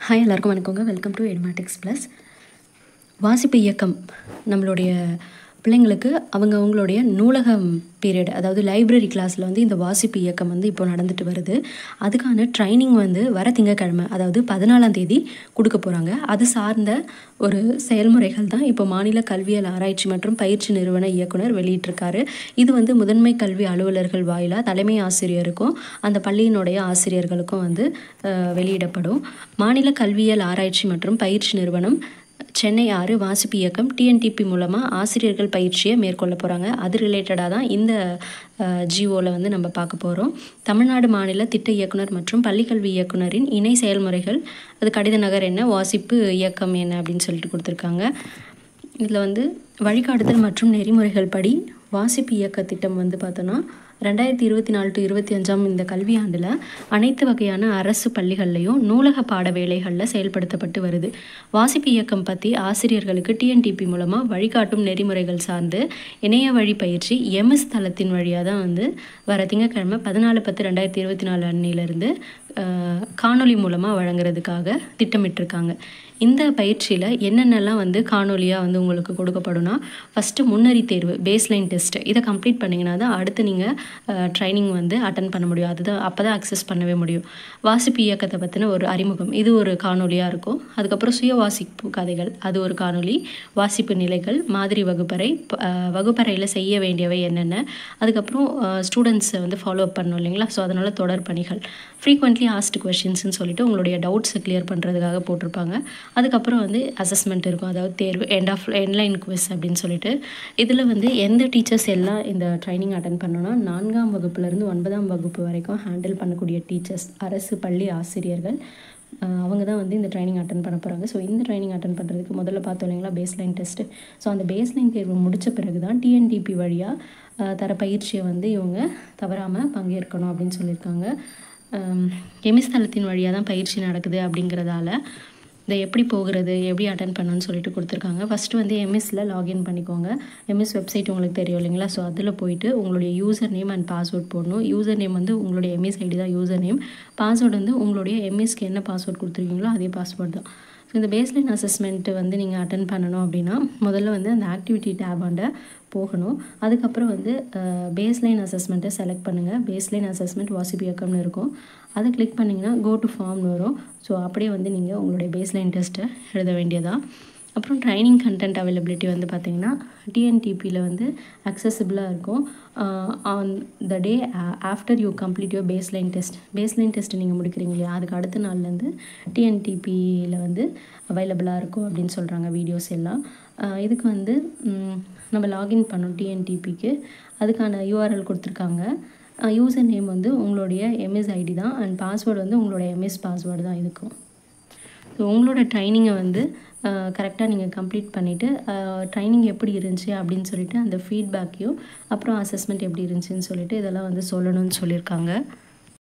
hi எல்லாருக்கும் வணக்கங்க welcome to Edmatics plus வாசிப்பு இயக்கம் நம்மளுடைய பிள்ளைங்களுக்கு அவங்க அவங்களுடைய நூலகம் பீரியட் அதாவது லைப்ரரி கிளாஸில் வந்து இந்த வாசிப்பு இயக்கம் வந்து இப்போ நடந்துட்டு வருது அதுக்கான ட்ரைனிங் வந்து வர திங்கக்கிழமை அதாவது பதினாலாம் தேதி கொடுக்க போகிறாங்க அது சார்ந்த ஒரு செயல்முறைகள் தான் இப்போ மாநில கல்வியல் ஆராய்ச்சி மற்றும் பயிற்சி நிறுவன இயக்குனர் வெளியிட்டிருக்காரு இது வந்து முதன்மை கல்வி அலுவலர்கள் வாயிலாக தலைமை ஆசிரியருக்கும் அந்த பள்ளியினுடைய ஆசிரியர்களுக்கும் வந்து அஹ், வெளியிடப்படும் மாநில கல்வியல் ஆராய்ச்சி மற்றும் பயிற்சி நிறுவனம் சென்னை ஆறு வாசிப்பு இயக்கம் டிஎன்டிபி மூலமாக ஆசிரியர்கள் பயிற்சியை மேற்கொள்ள போகிறாங்க அது ரிலேட்டடாக தான் இந்த ஜிஓவில் வந்து நம்ம பார்க்க போகிறோம் தமிழ்நாடு மாநில திட்ட இயக்குனர் மற்றும் பள்ளிக்கல்வி இயக்குனரின் இணை செயல்முறைகள் அது கடித நகர் என்ன வாசிப்பு இயக்கம் என்ன அப்படின்னு சொல்லிட்டு கொடுத்துருக்காங்க இதில் வந்து வழிகாட்டுதல் மற்றும் நெறிமுறைகள் படி வாசிப்பு இயக்க திட்டம் வந்து பார்த்தோன்னா ரெண்டாயிரத்தி இருபத்தி நாலு டு இருபத்தி அஞ்சாம் இந்த கல்வியாண்டில் அனைத்து வகையான அரசு பள்ளிகள்லையும் நூலக பாட வேலைகளில் செயல்படுத்தப்பட்டு வருது வாசிப்பு இயக்கம் பற்றி ஆசிரியர்களுக்கு டிஎன்டிபி மூலமாக வழிகாட்டும் நெறிமுறைகள் சார்ந்து இணைய வழி பயிற்சி எம்எஸ் தளத்தின் வழியாக தான் வந்து வர திங்கட்கிழமை பதினாலு பத்து ரெண்டாயிரத்தி இருபத்தி நாலு அன்னிலிருந்து அஹ், காணொளி மூலமாக வழங்குறதுக்காக திட்டமிட்டிருக்காங்க இந்த பயிற்சியில் என்னென்னலாம் வந்து காணொலியாக வந்து உங்களுக்கு கொடுக்கப்படும்னா ஃபஸ்ட்டு முன்னறி தேர்வு பேஸ்லைன் டெஸ்ட் இதை கம்ப்ளீட் பண்ணிங்கன்னா தான் அடுத்து நீங்கள் ட்ரைனிங் வந்து அட்டன் பண்ண முடியும் அதுதான் அப்போ தான் அக்சஸ் பண்ணவே முடியும் வாசிப்பு இயக்கத்தை பற்றின ஒரு அறிமுகம் இது ஒரு காணொலியாக இருக்கும் அதுக்கப்புறம் சுய வாசிப்பு கதைகள் அது ஒரு காணொலி வாசிப்பு நிலைகள் மாதிரி வகுப்பறை ப- அஹ், வகுப்பறையில் செய்ய வேண்டியவை என்னென்ன அதுக்கப்புறம் ஸ்டூடெண்ட்ஸை வந்து ஃபாலோ அப் பண்ணணும் இல்லைங்களா ஸோ அதனால் தொடர் பணிகள் ஃப்ரீக்வெண்ட்லி ஆஸ்ட் கொஷின்ஸ்னு சொல்லிட்டு உங்களுடைய டவுட்ஸை கிளியர் பண்ணுறதுக்காக போட்டிருப்பாங்க அதுக்கப்புறம் வந்து அசஸ்மெண்ட் இருக்கும் அதாவது தேர்வு எண்ட் ஆஃப் என்லைன் குவிஸ் அப்படின்னு சொல்லிட்டு இதில் வந்து எந்த டீச்சர்ஸ் எல்லாம் இந்த ட்ரைனிங் அட்டன் பண்ணணும்னா நான்காம் வகுப்புலேருந்து ஒன்பதாம் வகுப்பு வரைக்கும் ஹேண்டில் பண்ணக்கூடிய டீச்சர்ஸ் அரசு பள்ளி ஆசிரியர்கள் அஹ் அவங்க தான் வந்து இந்த ட்ரைனிங் அட்டன் பண்ண போகிறாங்க ஸோ இந்த ட்ரைனிங் அட்டன் பண்ணுறதுக்கு முதல்ல பார்த்தோம் இல்லைங்களா பேஸ்லைன் டெஸ்ட்டு ஸோ அந்த பேஸ்லைன் தேர்வு முடித்த பிறகு தான் டிஎன்டிபி வழியாக தர பயிற்சியை வந்து இவங்க தவறாமல் பங்கேற்கணும் அப்படின்னு சொல்லியிருக்காங்க எமிஸ் தளத்தின் வழியாக தான் பயிற்சி நடக்குது அப்படிங்கிறதால இதை எப்படி போகிறது எப்படி அட்டன் பண்ணணும்னு சொல்லிட்டு கொடுத்துருக்காங்க ஃபஸ்ட்டு வந்து எம்எஸ்ல லாகின் பண்ணிக்கோங்க எம்எஸ் வெப்சைட் உங்களுக்கு தெரியும் இல்லைங்களா ஸோ அதில் போயிட்டு உங்களுடைய யூசர் நேம் அண்ட் பாஸ்வேர்ட் போடணும் யூசர் நேம் வந்து உங்களுடைய எம்எஸ் ஐடி தான் யூசர் நேம் பாஸ்வேர்டு வந்து உங்களுடைய எம்எஸ்க்கு என்ன பாஸ்வேர்ட் கொடுத்துருக்கீங்களோ அதே பாஸ்வேர்ட் தான் ஸோ இந்த பேஸ்லைன் அசஸ்மெண்ட்டு வந்து நீங்கள் அட்டன் பண்ணணும் அப்படின்னா முதல்ல வந்து அந்த ஆக்டிவிட்டி டேபாண்ட போகணும் அதுக்கப்புறம் வந்து பேஸ்லைன் அசஸ்மெண்ட்டை செலக்ட் பண்ணுங்கள் பேஸ்லைன் அசஸ்மெண்ட் வாசிப்பு இயக்கம்னு இருக்கும் அதை கிளிக் பண்ணிங்கன்னா கோ டு ஃபார்ம்னு வரும் ஸோ அப்படியே வந்து நீங்கள் உங்களுடைய பேஸ்லைன் டெஸ்ட்டை எழுத வேண்டியதான் அப்புறம் ட்ரைனிங் கண்டென்ட் அவைலபிலிட்டி வந்து பார்த்தீங்கன்னா டிஎன்டிபியில் வந்து அக்சசிபிளாக இருக்கும் on the day after you complete your baseline test baseline test நீங்கள் முடிக்கிறீங்க இல்லையா அதுக்கு அடுத்த நாள்லேருந்து டிஎன்டிபியில் வந்து அவைலபிளாக இருக்கும் அப்படின்னு சொல்கிறாங்க வீடியோஸ் எல்லாம் ஆஹ் இதுக்கு வந்து ம், நம்ம லாகின் பண்ணோம் டிஎன்டிபிக்கு அதுக்கான யூஆர்எல் கொடுத்துருக்காங்க யூசர் நேம் வந்து உங்களுடைய எம்எஸ் ஐடி தான் அண்ட் பாஸ்வேர்டு வந்து உங்களோட எம்எஸ் பாஸ்வேர்டு தான் இருக்கும் ஸோ உங்களோட ட்ரைனிங்கை வந்து கரெக்டாக நீங்கள் கம்ப்ளீட் பண்ணிவிட்டு ட்ரைனிங் எப்படி இருந்துச்சு அப்படின்னு சொல்லிட்டு அந்த ஃபீட்பேக்கையும் அப்புறம் அசஸ்மெண்ட் எப்படி இருந்துச்சுன்னு சொல்லிட்டு இதெல்லாம் வந்து சொல்லணும்னு சொல்லியிருக்காங்க